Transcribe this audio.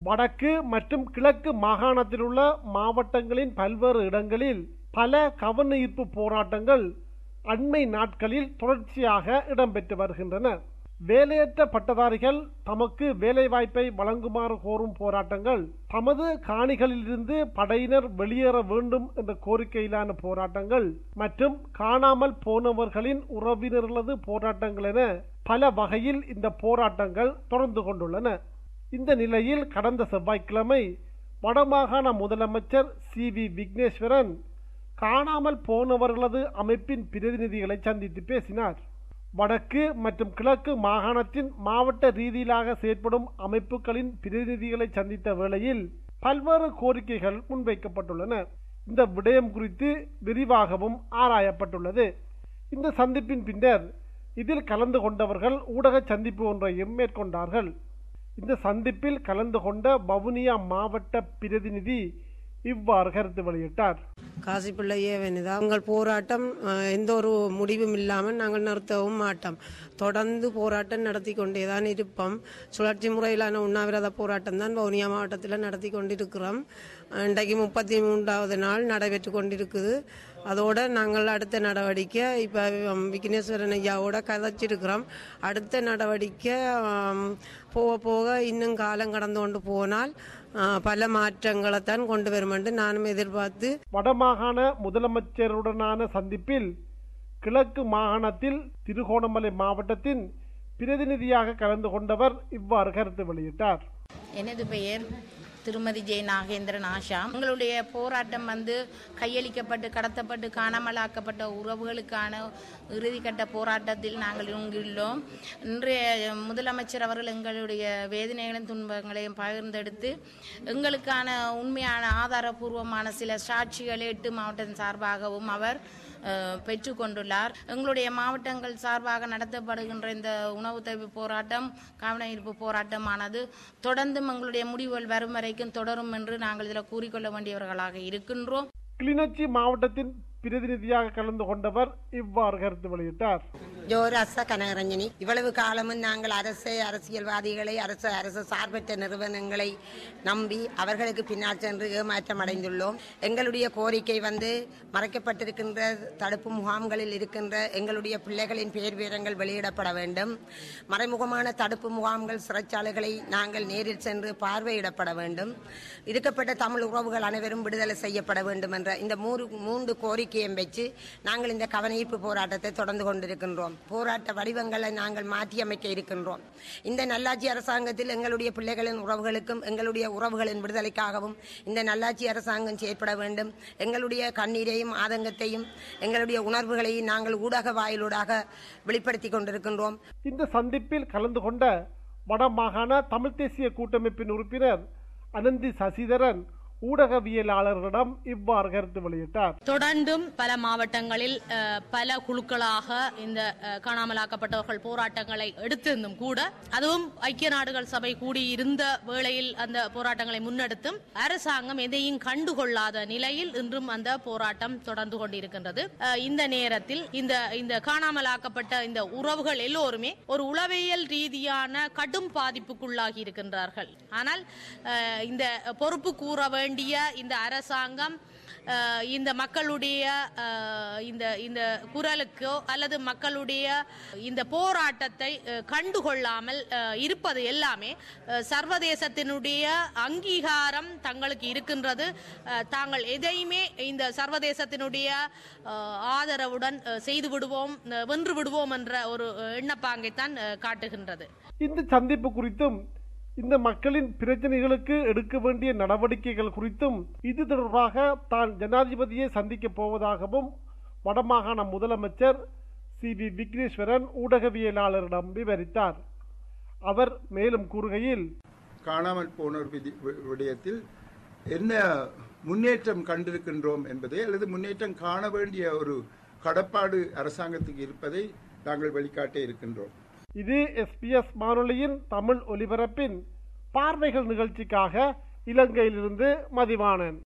வடக்கு மற்றும் கிழக்கு மாகாணத்தில் உள்ள மாவட்டங்களின் பல்வேறு இடங்களில் பல கவன ஈர்ப்பு போராட்டங்கள் அண்மை நாட்களில் தொடர்ச்சியாக இடம்பெற்று வருகின்றன வேலையற்ற பட்டதாரிகள் தமக்கு வேலைவாய்ப்பை வழங்குமாறு கோரும் போராட்டங்கள் தமது காணிகளிலிருந்து படையினர் வெளியேற வேண்டும் என்ற கோரிக்கையிலான போராட்டங்கள் மற்றும் காணாமல் போனவர்களின் உறவினர்களது போராட்டங்கள் என பல வகையில் இந்த போராட்டங்கள் தொடர்ந்து கொண்டுள்ளன இந்த நிலையில் கடந்த செவ்வாய்க்கிழமை வடமாகாண முதலமைச்சர் சி வி விக்னேஸ்வரன் காணாமல் போனவர்களது அமைப்பின் பிரதிநிதிகளை சந்தித்து பேசினார் வடக்கு மற்றும் கிழக்கு மாகாணத்தின் மாவட்ட ரீதியிலாக செயற்படும் அமைப்புகளின் பிரதிநிதிகளை சந்தித்த வேளையில் பல்வேறு கோரிக்கைகள் முன்வைக்கப்பட்டுள்ளன இந்த விடயம் குறித்து விரிவாகவும் ஆராயப்பட்டுள்ளது இந்த சந்திப்பின் பின்னர் இதில் கலந்து கொண்டவர்கள் ஊடக சந்திப்பு ஒன்றையும் மேற்கொண்டார்கள் இந்த சந்திப்பில் கலந்து கொண்ட வவுனியா மாவட்ட பிரதிநிதி இவ்வாறு கருத்து வெளியிட்டார் காசிப்பிள்ளையே வேணுதா உங்கள் போராட்டம் அஹ், எந்த ஒரு முடிவும் இல்லாமல் நாங்கள் நிறுத்தவும் மாட்டோம் தொடர்ந்து போராட்டம் நடத்தி கொண்டே தான் இருப்போம் சுழற்சி முறையிலான உண்ணாவிரத போராட்டம் தான் வவுனியா மாவட்டத்தில் நடத்தி கொண்டிருக்கிறோம் அஹ், இன்றைக்கு முப்பத்தி மூன்றாவது நாள் நடைபெற்று கொண்டிருக்குது அதோட நாங்கள் அடுத்த நடவடிக்கை இப்போ விக்னேஸ்வரன் ஐயாவோட கதைச்சிருக்கிறோம் அடுத்த நடவடிக்கை ஆம், போக போக இன்னும் காலம் கடந்து கொண்டு போனால் ஆ, பல மாற்றங்களை தான் கொண்டு வரும் என்று நானும் எதிர்பார்த்து வடமாகாண முதலமைச்சருடனான சந்திப்பில் கிழக்கு மாகாணத்தில் திருகோணமலை மாவட்டத்தின் பிரதிநிதியாக கலந்து கொண்டவர் இவ்வாறு கருத்து வெளியிட்டார் எனது பெயர் திருமதி ஜெய நாகேந்திரன் ஆஷா எங்களுடைய போராட்டம் வந்து கையளிக்கப்பட்டு கடத்தப்பட்டு காணாமலாக்கப்பட்ட உறவுகளுக்கான இறுதிக்கட்ட போராட்டத்தில் நாங்கள் இங்குள்ளோம் இன்றைய முதலமைச்சர் அவர்கள் எங்களுடைய வேதனைகளையும் துன்பங்களையும் பகிர்ந்தெடுத்து எங்களுக்கான உண்மையான ஆதாரபூர்வமான சில சாட்சிகளை எட்டு மாவட்டத்தின் சார்பாகவும் அவர் அஹ், பெற்றுக்கொண்டுள்ளார் எங்களுடைய மாவட்டங்கள் சார்பாக நடத்தப்படுகின்ற இந்த உணவு தவிப்பு போராட்டம் கவன ஈர்ப்பு போராட்டமானது தொடர்ந்தும் எங்களுடைய முடிவுகள் வரும் வரைக்கும் தொடரும் என்று நாங்கள் இதில் கூறிக்கொள்ள வேண்டியவர்களாக இருக்கின்றோம் கிளிநொச்சி மாவட்டத்தின் பிரதிநிதியாக கலந்து கொண்டவர் இவ்வாறு கருத்து வெளியிட்டார் ஜோராசா கனகரஞ்சனி இவ்வளவு காலமும் நாங்கள் அரசு அரசியல்வாதிகளை அரசு அரசு சார்பற்ற நிறுவனங்களை நம்பி அவர்களுக்கு பின்னால் சென்று ஏமாற்றம் அடைந்துள்ளோம் எங்களுடைய கோரிக்கை வந்து மறைக்கப்பட்டிருக்கின்ற தடுப்பு முகாம்களில் இருக்கின்ற எங்களுடைய பிள்ளைகளின் பெயர் விவரங்கள் வெளியிடப்பட வேண்டும் மறைமுகமான தடுப்பு முகாம்கள் சிறைச்சாலைகளை நாங்கள் நேரில் சென்று பார்வையிடப்பட வேண்டும் இருக்கப்பட்ட தமிழ் உறவுகள் அனைவரும் விடுதலை செய்யப்பட வேண்டும் என்ற இந்த மூன்று மூன்று கோரிக்கையும் வச்சு நாங்கள் இந்த கவனஈர்ப்பு போராட்டத்தை தொடர்ந்து கொண்டிருக்கின்றோம் போராட்ட வடிவங்களை நாங்கள் மாற்றியமைக்க இருக்கின்றோம் இந்த நல்லாட்சி அரசாங்கத்தில் எங்களுடைய பிள்ளைகளின் உறவுகளுக்கும் எங்களுடைய உறவுகளின் விடுதலைக்காகவும் இந்த நல்லாட்சி அரசாங்கம் செயற்பட வேண்டும் எங்களுடைய கண்ணீரையும் ஆதங்கத்தையும் எங்களுடைய உணர்வுகளையும் நாங்கள் ஊடக வாயிலூடாக வெளிப்படுத்தி கொண்டிருக்கின்றோம் இந்த சந்திப்பில் கலந்து கொண்ட வடமாகாண தமிழ் தேசிய கூட்டமைப்பின் உறுப்பினர் அனந்தி சசிதரன் ஊடகவியலாளர்களிடம் இவ்வாறு கருத்து வெளியிட்டார் தொடர்ந்தும் பல மாவட்டங்களில் அஹ், பல குழுக்களாக இந்த அஹ், காணாமலாக்கப்பட்டவர்கள் போராட்டங்களை எடுத்திருந்தும் கூட அதுவும் ஐக்கிய நாடுகள் சபை கூடியிருந்த வேளையில் அந்த போராட்டங்களை முன்னெடுத்தும் அரசாங்கம் எதையும் கண்டுகொள்ளாத நிலையில் இன்றும் அந்த போராட்டம் தொடர்ந்து கொண்டிருக்கின்றது அஹ், இந்த நேரத்தில் இந்த இந்த காணாமலாக்கப்பட்ட இந்த உறவுகள் எல்லோருமே ஒரு உளவியல் ரீதியான கடும் பாதிப்புக்குள்ளாகி இருக்கின்றார்கள் ஆனால் அஹ், இந்த பொறுப்பு கூற வேண்டிய இந்த அரசாங்கம் அஹ், இந்த மக்களுடைய அஹ், இந்த இந்த குரலுக்கோ அல்லது மக்களுடைய இந்த போராட்டத்தை அஹ், கண்டுகொள்ளாமல் அஹ், இருப்பது எல்லாமே அஹ், சர்வதேசத்தினுடைய அங்கீகாரம் தங்களுக்கு இருக்கின்றது அஹ், தாங்கள் எதையுமே இந்த சர்வதேசத்தினுடைய அஹ், ஆதரவுடன் அஹ், செய்து விடுவோம் அஹ், வென்று விடுவோம் என்ற ஒரு அஹ், எண்ணப்பாங்கைத்தான் அஹ், காட்டுகின்றது இந்த சந்திப்பு குறித்தும் இந்த மக்களின் பிரச்சனைகளுக்கு எடுக்க வேண்டிய நடவடிக்கைகள் குறித்தும் இது தொடர்பாக தான் ஜனாதிபதியை சந்திக்கப் போவதாகவும் வடமாகாண முதலமைச்சர் சி வி விக்னேஸ்வரன் ஊடகவியலாளரிடம் விவரித்தார் அவர் மேலும் கூறுகையில் காணாமல் போனோர் விதி- வி- விடயத்தில் என்ன முன்னேற்றம் கண்டிருக்கின்றோம் என்பதை அல்லது முன்னேற்றம் காண வேண்டிய ஒரு கடப்பாடு அரசாங்கத்துக்கு இருப்பதை நாங்கள் வெளிக்காட்ட இருக்கின்றோம் இது எஸ்பிஎஸ் வானொலியின் தமிழ் ஒலிபரப்பின் பார்வைகள் நிகழ்ச்சிக்காக இலங்கையிலிருந்து மதிவாணன்